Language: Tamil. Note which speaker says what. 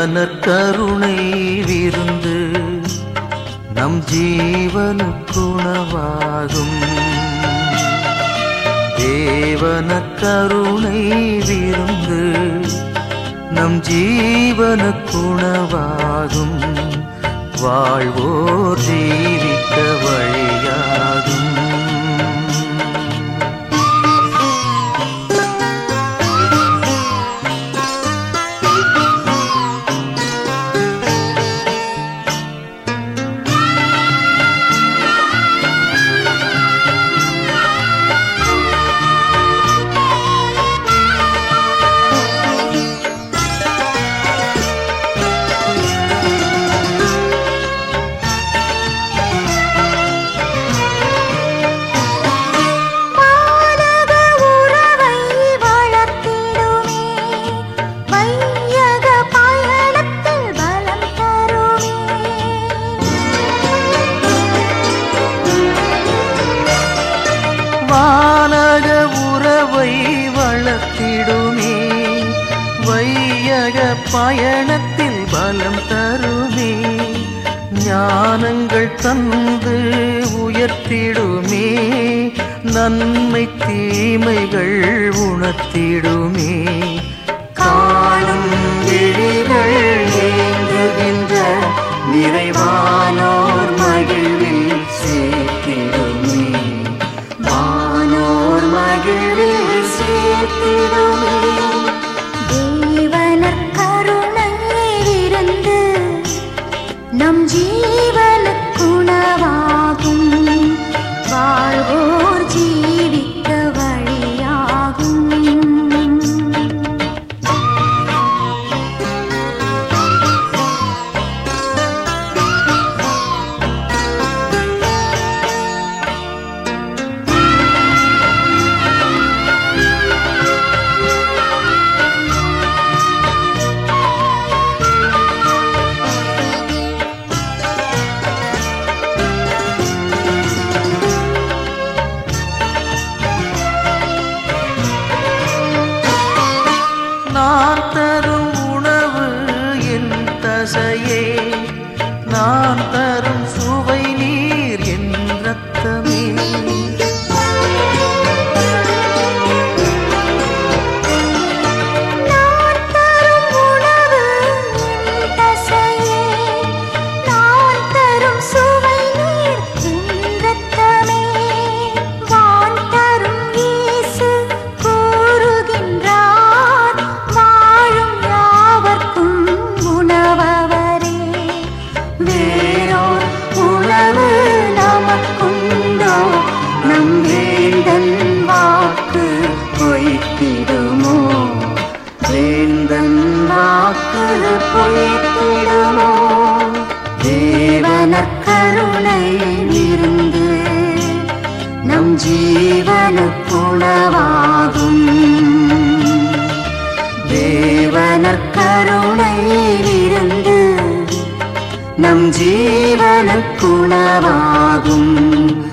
Speaker 1: தேவனர் கருணை விருந்து நம் ஜீவனுக்குணவாகும் தேவன கருணை விருந்து நம் ஜீவனுக்குணவாகும் வாழ்வோர் ஜீவிக்க வழியாகும்
Speaker 2: மானக உறவை வளர்த்திடுமே வையக பயணத்தில் பலம் தருமே
Speaker 1: வானக உறவை வளர்த்திடுமே வையக பயணத்தில் பலம் தருமே ஞானங்கள் தந்து உயர்த்திடுமே நன்மை தீமைகள் உணர்த்திடுமே காணும் விழிகள் ஏங்குகின்ற நிறைவானோர் மகிழ்வில் சேர்த்திடுமே வானோர் மகிழ்வில் சேர்த்திடுமே
Speaker 2: தேவனர் கருணையிலிருந்து நம் ஜீவனுக்குணவாகும் வாழ்வோர் ஜீவிக்க வழியாகும்
Speaker 1: நான் தரும் உணவு என் தசையே நான் தரும் சுவை நீர் என் ரத்தமே
Speaker 2: நான் தரும் உணவு என் தசையே நான் தரும் சுவை நீர் என் ரத்தமே வான் தரும் இயேசு கூறுகின்றார் வாழும் யாவர்க்கும் உணவவரே வேறோர் உணவு நமக்குண்டோ நம் வேந்தன் வாக்கு பொய்த்திடுமோ
Speaker 1: வேந்தன் வாக்கு
Speaker 2: பொய்த்திடுமோ தேவனர் கருணை இருந்து நம் ஜீவனுக்குணவாகும் தேவனர் கருணையிலிருந்து நம் ஜீவனுக்குணவாகும்